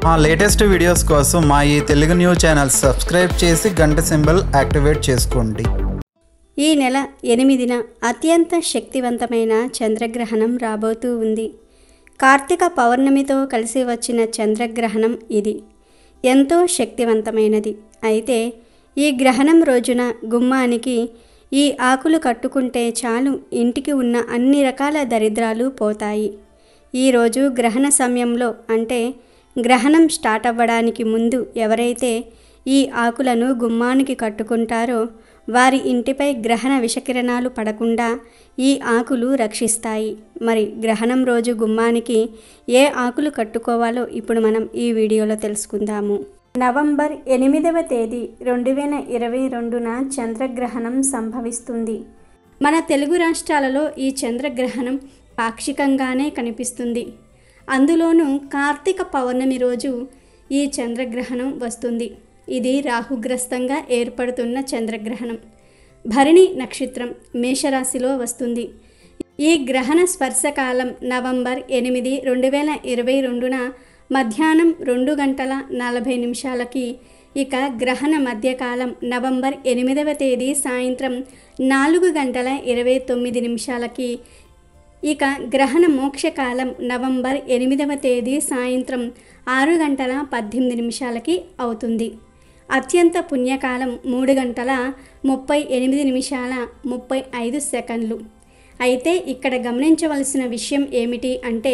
మా latest videos కోసం మా ఈ తెలుగు న్యూస్ ఛానల్ సబ్స్క్రైబ్ చేసి గంట సింబల్ యాక్టివేట్ చేసుకోండి ఈ నెల ఎనిమిదిన అత్యంత శక్తివంతమైన చంద్రగ్రహణం రాబోతూ ఉంది కార్తీక పౌర్ణమితో కలిసి వచ్చిన చంద్రగ్రహణం ఇది ఎంతో శక్తివంతమైనది అయితే ఈ గ్రహణం రోజున గుమ్మానికి ఈ ఆకులు కట్టుకుంటే చాలు ఇంటికి ఉన్న అన్ని రకాల దరిద్రాలు పోతాయి ఈరోజు గ్రహణ సమయంలో అంటే గ్రహణం స్టార్ట్ అవ్వడానికి ముందు ఎవరైతే ఈ ఆకులను గుమ్మానికి కట్టుకుంటారో వారి ఇంటిపై గ్రహణ విషకిరణాలు పడకుండా ఈ ఆకులు రక్షిస్తాయి మరి గ్రహణం రోజు గుమ్మానికి ఏ ఆకులు కట్టుకోవాలో ఇప్పుడు మనం ఈ వీడియోలో తెలుసుకుందాము నవంబర్ ఎనిమిదవ తేదీ రెండు వేల ఇరవై రెండున చంద్రగ్రహణం సంభవిస్తుంది మన తెలుగు రాష్ట్రాలలో ఈ చంద్రగ్రహణం పాక్షికంగానే కనిపిస్తుంది అందులోనూ కార్తీక పౌర్ణమి రోజు ఈ చంద్రగ్రహణం వస్తుంది ఇది రాహుగ్రస్తంగా ఏర్పడుతున్న చంద్రగ్రహణం భరణి నక్షత్రం మేషరాశిలో వస్తుంది ఈ గ్రహణ స్పర్శకాలం నవంబర్ ఎనిమిది రెండు వేల ఇరవై రెండున మధ్యాహ్నం రెండు గంటల నలభై నిమిషాలకి ఇక గ్రహణ మధ్యకాలం నవంబర్ ఎనిమిదవ తేదీ సాయంత్రం నాలుగు గంటల ఇరవై తొమ్మిది నిమిషాలకి ఇక గ్రహణ మోక్షకాలం నవంబర్ ఎనిమిదవ తేదీ సాయంత్రం ఆరు గంటల పద్దెనిమిది నిమిషాలకి అవుతుంది అత్యంత పుణ్యకాలం మూడు గంటల ముప్పై ఎనిమిది నిమిషాల ముప్పై ఐదు సెకండ్లు అయితే ఇక్కడ గమనించవలసిన విషయం ఏమిటి అంటే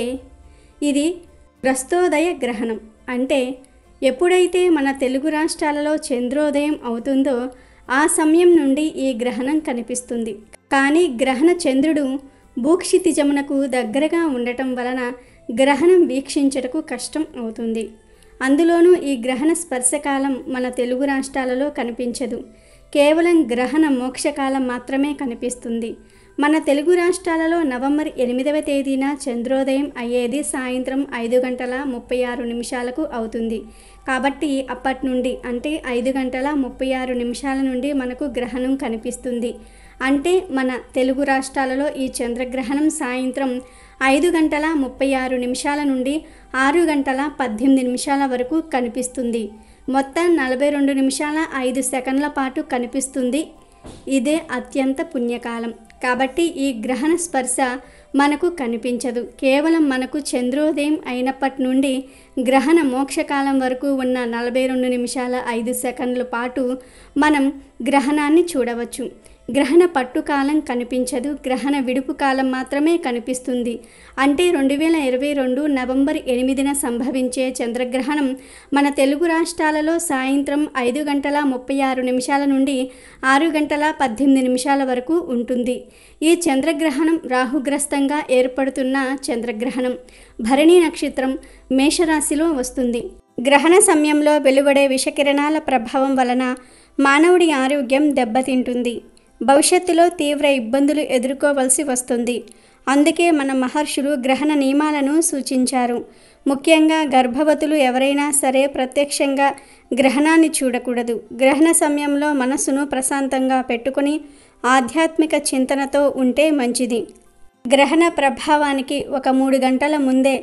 ఇది గ్రస్తోదయ గ్రహణం అంటే ఎప్పుడైతే మన తెలుగు రాష్ట్రాలలో చంద్రోదయం అవుతుందో ఆ సమయం నుండి ఈ గ్రహణం కనిపిస్తుంది కానీ గ్రహణ చంద్రుడు భూక్షితిజమునకు దగ్గరగా ఉండటం వలన గ్రహణం వీక్షించటకు కష్టం అవుతుంది అందులోనూ ఈ గ్రహణ స్పర్శకాలం మన తెలుగు రాష్ట్రాలలో కనిపించదు కేవలం గ్రహణ మోక్షకాలం మాత్రమే కనిపిస్తుంది మన తెలుగు రాష్ట్రాలలో నవంబర్ ఎనిమిదవ తేదీన చంద్రోదయం అయ్యేది సాయంత్రం ఐదు గంటల ముప్పై ఆరు నిమిషాలకు అవుతుంది కాబట్టి అప్పటి నుండి అంటే ఐదు గంటల ముప్పై ఆరు నిమిషాల నుండి మనకు గ్రహణం కనిపిస్తుంది అంటే మన తెలుగు రాష్ట్రాలలో ఈ చంద్రగ్రహణం సాయంత్రం ఐదు గంటల ముప్పై ఆరు నిమిషాల నుండి ఆరు గంటల పద్దెనిమిది నిమిషాల వరకు కనిపిస్తుంది మొత్తం నలభై రెండు నిమిషాల ఐదు సెకండ్ల పాటు కనిపిస్తుంది ఇదే అత్యంత పుణ్యకాలం కాబట్టి ఈ గ్రహణ స్పర్శ మనకు కనిపించదు కేవలం మనకు చంద్రోదయం అయినప్పటి నుండి గ్రహణ మోక్షకాలం వరకు ఉన్న నలభై రెండు నిమిషాల ఐదు సెకండ్ల పాటు మనం గ్రహణాన్ని చూడవచ్చు గ్రహణ పట్టుకాలం కనిపించదు గ్రహణ విడుపు కాలం మాత్రమే కనిపిస్తుంది అంటే రెండు వేల ఇరవై రెండు నవంబర్ ఎనిమిదిన సంభవించే చంద్రగ్రహణం మన తెలుగు రాష్ట్రాలలో సాయంత్రం ఐదు గంటల ముప్పై ఆరు నిమిషాల నుండి ఆరు గంటల పద్దెనిమిది నిమిషాల వరకు ఉంటుంది ఈ చంద్రగ్రహణం రాహుగ్రస్తంగా ఏర్పడుతున్న చంద్రగ్రహణం భరణి నక్షత్రం మేషరాశిలో వస్తుంది గ్రహణ సమయంలో వెలువడే విషకిరణాల ప్రభావం వలన మానవుడి ఆరోగ్యం దెబ్బతింటుంది భవిష్యత్తులో తీవ్ర ఇబ్బందులు ఎదుర్కోవలసి వస్తుంది అందుకే మన మహర్షులు గ్రహణ నియమాలను సూచించారు ముఖ్యంగా గర్భవతులు ఎవరైనా సరే ప్రత్యక్షంగా గ్రహణాన్ని చూడకూడదు గ్రహణ సమయంలో మనసును ప్రశాంతంగా పెట్టుకుని ఆధ్యాత్మిక చింతనతో ఉంటే మంచిది గ్రహణ ప్రభావానికి ఒక మూడు గంటల ముందే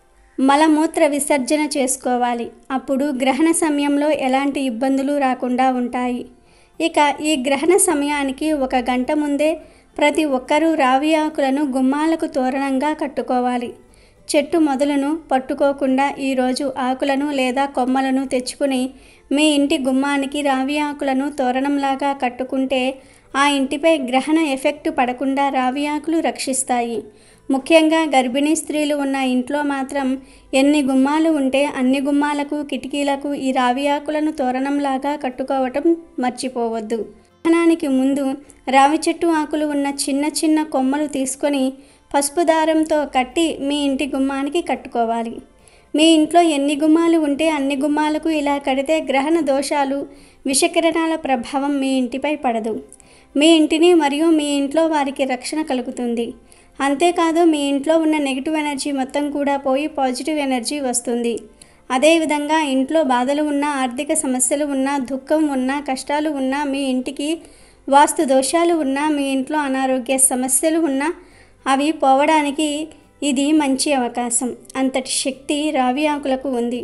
మలమూత్ర విసర్జన చేసుకోవాలి అప్పుడు గ్రహణ సమయంలో ఎలాంటి ఇబ్బందులు రాకుండా ఉంటాయి ఇక ఈ గ్రహణ సమయానికి ఒక గంట ముందే ప్రతి ఒక్కరూ రావి ఆకులను గుమ్మాలకు తోరణంగా కట్టుకోవాలి చెట్టు మొదలను పట్టుకోకుండా ఈరోజు ఆకులను లేదా కొమ్మలను తెచ్చుకుని మీ ఇంటి గుమ్మానికి రావి ఆకులను తోరణంలాగా కట్టుకుంటే ఆ ఇంటిపై గ్రహణ ఎఫెక్ట్ పడకుండా రావి ఆకులు రక్షిస్తాయి ముఖ్యంగా గర్భిణీ స్త్రీలు ఉన్న ఇంట్లో మాత్రం ఎన్ని గుమ్మాలు ఉంటే అన్ని గుమ్మాలకు కిటికీలకు ఈ రావి ఆకులను తోరణంలాగా కట్టుకోవటం మర్చిపోవద్దు గ్రహణానికి ముందు రావి చెట్టు ఆకులు ఉన్న చిన్న చిన్న కొమ్మలు తీసుకొని పసుపు దారంతో కట్టి మీ ఇంటి గుమ్మానికి కట్టుకోవాలి మీ ఇంట్లో ఎన్ని గుమ్మాలు ఉంటే అన్ని గుమ్మాలకు ఇలా కడితే గ్రహణ దోషాలు విషకిరణాల ప్రభావం మీ ఇంటిపై పడదు మీ ఇంటిని మరియు మీ ఇంట్లో వారికి రక్షణ కలుగుతుంది అంతేకాదు మీ ఇంట్లో ఉన్న నెగిటివ్ ఎనర్జీ మొత్తం కూడా పోయి పాజిటివ్ ఎనర్జీ వస్తుంది అదేవిధంగా ఇంట్లో బాధలు ఉన్నా ఆర్థిక సమస్యలు ఉన్నా దుఃఖం ఉన్నా కష్టాలు ఉన్నా మీ ఇంటికి వాస్తు దోషాలు ఉన్నా మీ ఇంట్లో అనారోగ్య సమస్యలు ఉన్నా అవి పోవడానికి ఇది మంచి అవకాశం అంతటి శక్తి రావి ఆకులకు ఉంది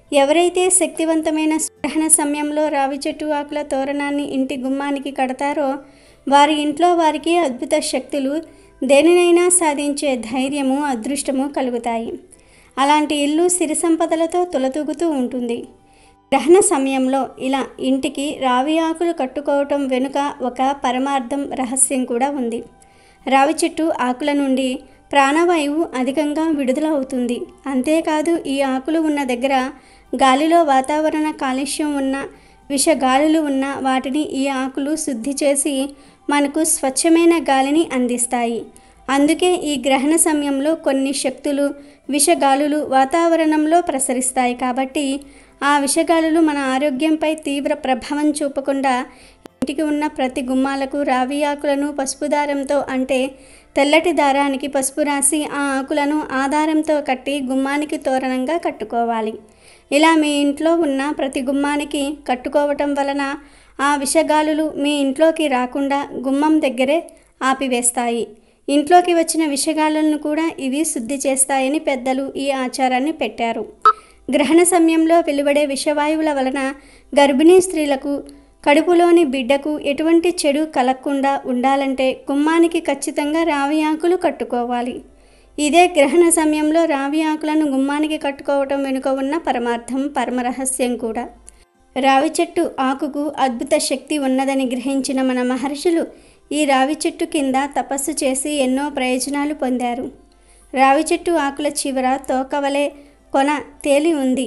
ఎవరైతే శక్తివంతమైన గ్రహణ సమయంలో రావి చెట్టు ఆకుల తోరణాన్ని ఇంటి గుమ్మానికి కడతారో వారి ఇంట్లో వారికి అద్భుత శక్తులు దేనినైనా సాధించే ధైర్యము అదృష్టము కలుగుతాయి అలాంటి ఇల్లు సిరి సంపదలతో తులతూగుతూ ఉంటుంది గ్రహణ సమయంలో ఇలా ఇంటికి రావి ఆకులు కట్టుకోవటం వెనుక ఒక పరమార్థం రహస్యం కూడా ఉంది రావి చెట్టు ఆకుల నుండి ప్రాణవాయువు అధికంగా విడుదల అవుతుంది అంతేకాదు ఈ ఆకులు ఉన్న దగ్గర గాలిలో వాతావరణ కాలుష్యం ఉన్న విష గాలులు ఉన్న వాటిని ఈ ఆకులు శుద్ధి చేసి మనకు స్వచ్ఛమైన గాలిని అందిస్తాయి అందుకే ఈ గ్రహణ సమయంలో కొన్ని శక్తులు విషగాలులు వాతావరణంలో ప్రసరిస్తాయి కాబట్టి ఆ విషగాలులు మన ఆరోగ్యంపై తీవ్ర ప్రభావం చూపకుండా ఇంటికి ఉన్న ప్రతి గుమ్మాలకు రావి ఆకులను పసుపు దారంతో అంటే తెల్లటి దారానికి పసుపు రాసి ఆ ఆకులను ఆధారంతో కట్టి గుమ్మానికి తోరణంగా కట్టుకోవాలి ఇలా మీ ఇంట్లో ఉన్న ప్రతి గుమ్మానికి కట్టుకోవటం వలన ఆ విషగాలులు మీ ఇంట్లోకి రాకుండా గుమ్మం దగ్గరే ఆపివేస్తాయి ఇంట్లోకి వచ్చిన విషగాలులను కూడా ఇవి శుద్ధి చేస్తాయని పెద్దలు ఈ ఆచారాన్ని పెట్టారు గ్రహణ సమయంలో వెలువడే విషవాయువుల వలన గర్భిణీ స్త్రీలకు కడుపులోని బిడ్డకు ఎటువంటి చెడు కలగకుండా ఉండాలంటే గుమ్మానికి ఖచ్చితంగా రావి ఆకులు కట్టుకోవాలి ఇదే గ్రహణ సమయంలో రావి ఆకులను గుమ్మానికి కట్టుకోవటం వెనుక ఉన్న పరమార్థం పరమరహస్యం కూడా రావి చెట్టు ఆకుకు అద్భుత శక్తి ఉన్నదని గ్రహించిన మన మహర్షులు ఈ రావి చెట్టు కింద తపస్సు చేసి ఎన్నో ప్రయోజనాలు పొందారు రావి చెట్టు ఆకుల చివర తోకవలే కొన తేలి ఉంది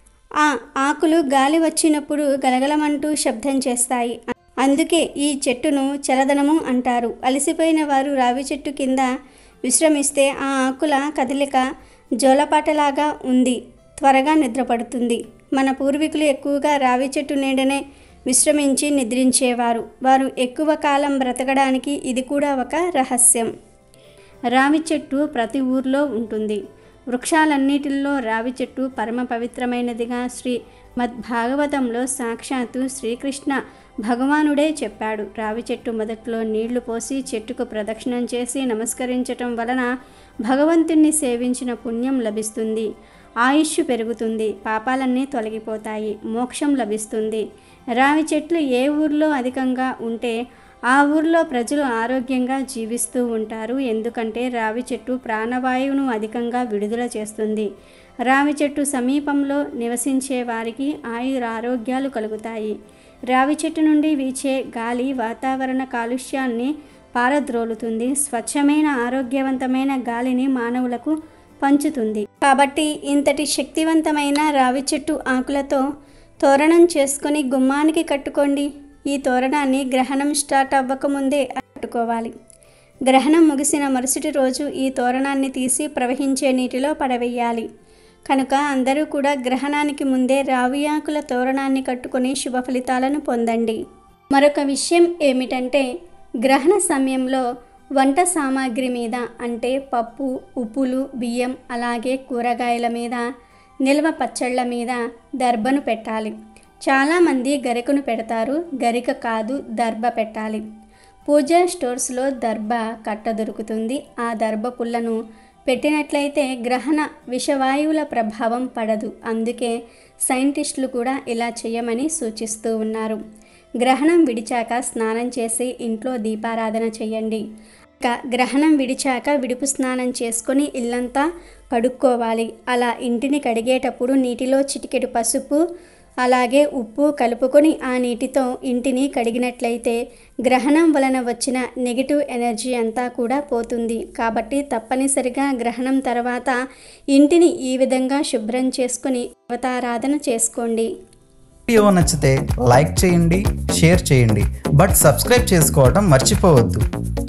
ఆ ఆకులు గాలి వచ్చినప్పుడు గలగలమంటూ శబ్దం చేస్తాయి అందుకే ఈ చెట్టును చలదనము అంటారు అలసిపోయిన వారు రావి చెట్టు కింద విశ్రమిస్తే ఆ ఆకుల కదలిక జోలపాటలాగా ఉంది త్వరగా నిద్రపడుతుంది మన పూర్వీకులు ఎక్కువగా రావి చెట్టు నీడనే విశ్రమించి నిద్రించేవారు వారు ఎక్కువ కాలం బ్రతకడానికి ఇది కూడా ఒక రహస్యం రావి చెట్టు ప్రతి ఊర్లో ఉంటుంది వృక్షాలన్నిటిల్లో రావి చెట్టు పరమ పవిత్రమైనదిగా శ్రీ మద్భాగవతంలో సాక్షాత్తు శ్రీకృష్ణ భగవానుడే చెప్పాడు రావి చెట్టు మొదట్లో నీళ్లు పోసి చెట్టుకు ప్రదక్షిణం చేసి నమస్కరించటం వలన భగవంతుణ్ణి సేవించిన పుణ్యం లభిస్తుంది ఆయుష్ పెరుగుతుంది పాపాలన్నీ తొలగిపోతాయి మోక్షం లభిస్తుంది రావి చెట్లు ఏ ఊర్లో అధికంగా ఉంటే ఆ ఊర్లో ప్రజలు ఆరోగ్యంగా జీవిస్తూ ఉంటారు ఎందుకంటే రావి చెట్టు ప్రాణవాయువును అధికంగా విడుదల చేస్తుంది రావి చెట్టు సమీపంలో నివసించే వారికి ఆయురారోగ్యాలు కలుగుతాయి రావి చెట్టు నుండి వీచే గాలి వాతావరణ కాలుష్యాన్ని పారద్రోలుతుంది స్వచ్ఛమైన ఆరోగ్యవంతమైన గాలిని మానవులకు పంచుతుంది కాబట్టి ఇంతటి శక్తివంతమైన రావి చెట్టు ఆకులతో తోరణం చేసుకొని గుమ్మానికి కట్టుకోండి ఈ తోరణాన్ని గ్రహణం స్టార్ట్ అవ్వకముందే కట్టుకోవాలి గ్రహణం ముగిసిన మరుసటి రోజు ఈ తోరణాన్ని తీసి ప్రవహించే నీటిలో పడవేయాలి కనుక అందరూ కూడా గ్రహణానికి ముందే రావి ఆకుల తోరణాన్ని కట్టుకొని శుభ ఫలితాలను పొందండి మరొక విషయం ఏమిటంటే గ్రహణ సమయంలో వంట సామాగ్రి మీద అంటే పప్పు ఉప్పులు బియ్యం అలాగే కూరగాయల మీద నిల్వ పచ్చళ్ళ మీద దర్బను పెట్టాలి చాలామంది గరికను పెడతారు గరిక కాదు దర్బ పెట్టాలి పూజా స్టోర్స్లో దర్బ కట్ట దొరుకుతుంది ఆ దర్బ పుల్లను పెట్టినట్లయితే గ్రహణ విషవాయువుల ప్రభావం పడదు అందుకే సైంటిస్టులు కూడా ఇలా చేయమని సూచిస్తూ ఉన్నారు గ్రహణం విడిచాక స్నానం చేసి ఇంట్లో దీపారాధన చేయండి ఇక గ్రహణం విడిచాక విడుపు స్నానం చేసుకొని ఇల్లంతా కడుక్కోవాలి అలా ఇంటిని కడిగేటప్పుడు నీటిలో చిటికెడు పసుపు అలాగే ఉప్పు కలుపుకొని ఆ నీటితో ఇంటిని కడిగినట్లయితే గ్రహణం వలన వచ్చిన నెగిటివ్ ఎనర్జీ అంతా కూడా పోతుంది కాబట్టి తప్పనిసరిగా గ్రహణం తర్వాత ఇంటిని ఈ విధంగా శుభ్రం చేసుకుని అవతారాధన చేసుకోండి వీడియో నచ్చితే లైక్ చేయండి షేర్ చేయండి బట్ సబ్స్క్రైబ్ చేసుకోవడం మర్చిపోవద్దు